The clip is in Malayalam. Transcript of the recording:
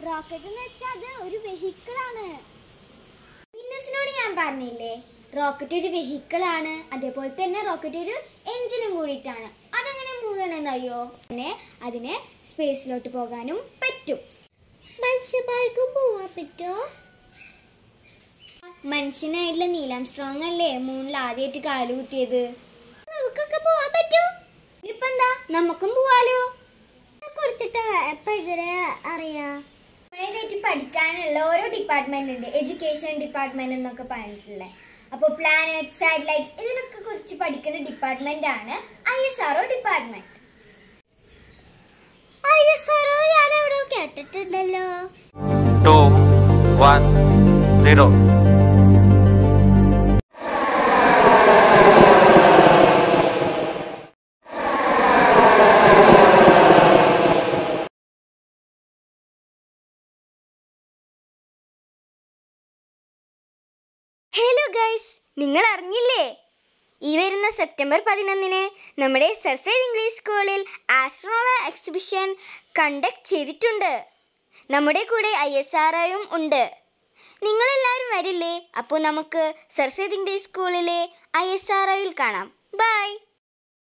റോക്കറ്റ് എന്ന് വെച്ചാൽ അത് ഒരു വെഹിക്കിൾ ആണ് വിന്നസിനോട് ഞാൻ പറഞ്ഞില്ലേ റോക്കറ്റ് ഒരു വെഹിക്കിൾ ആണ് അതേപോലെ തന്നെ റോക്കറ്റ് ഒരു എഞ്ചിനും കൂടിയിട്ടാണ് അതെങ്ങനെ മൂവ് ചെയ്യണമെന്നറിയോ പിന്നെ അതിന് സ്പേസിലോട്ട് പോകാനും പറ്റും മത്സ്യമാർക്കും പോവാൻ പറ്റുമോ മനുഷ്യനായിട്ടുള്ള നീലാം സ്ട്രോങ് അല്ലേ മൂണിൽ ആദ്യമായിട്ട് കാല് കുത്തിയത് നമുക്കൊക്കെ പോവാൻ പറ്റും ഇപ്പൊ എന്താ നമുക്കും പോവാലോ കുറിച്ചിട്ട് പരിചയ അറിയാ ഇതായിട്ട് പഠിക്കാനുള്ള ഓരോ ഡിപ്പാർട്ട്മെന്റ് ഉണ്ട് എഡ്യൂക്കേഷൻ ഡിപ്പാർട്ട്മെന്റ് എന്നൊക്കെ പറഞ്ഞിട്ടുള്ളത് അപ്പോൾ പ്ലാനറ്റ് സാറ്റലൈറ്റ്സ് ഇതിനൊക്കെ കുറിച്ച് പഠിക്കുന്ന ഡിപ്പാർട്ട്മെന്റ് ആണ് I S R department I S R ഞാൻ എവിടെ കേട്ടിട്ടുണ്ടല്ലോ two, one, zero. Hello guys നിങ്ങൾ അറിഞ്ഞില്ലേ ഈ വരുന്ന സെപ്റ്റംബർ പതിനൊന്നിന് നമ്മുടെ സർസൈഡ് ഇംഗ്ലീഷ് സ്കൂളിൽ ആസ്ട്രോണോവ എക്സിബിഷൻ കണ്ടക്ട് ചെയ്തിട്ടുണ്ട് നമ്മുടെ കൂടെ ഐ എസ് ആർ ഉണ്ട് നിങ്ങളെല്ലാവരും വരില്ലേ അപ്പോൾ നമുക്ക് സർസൈഡ് ഇംഗ്ലീഷ് സ്കൂളിലെ ഐ എസ് ആർ കാണാം ബൈ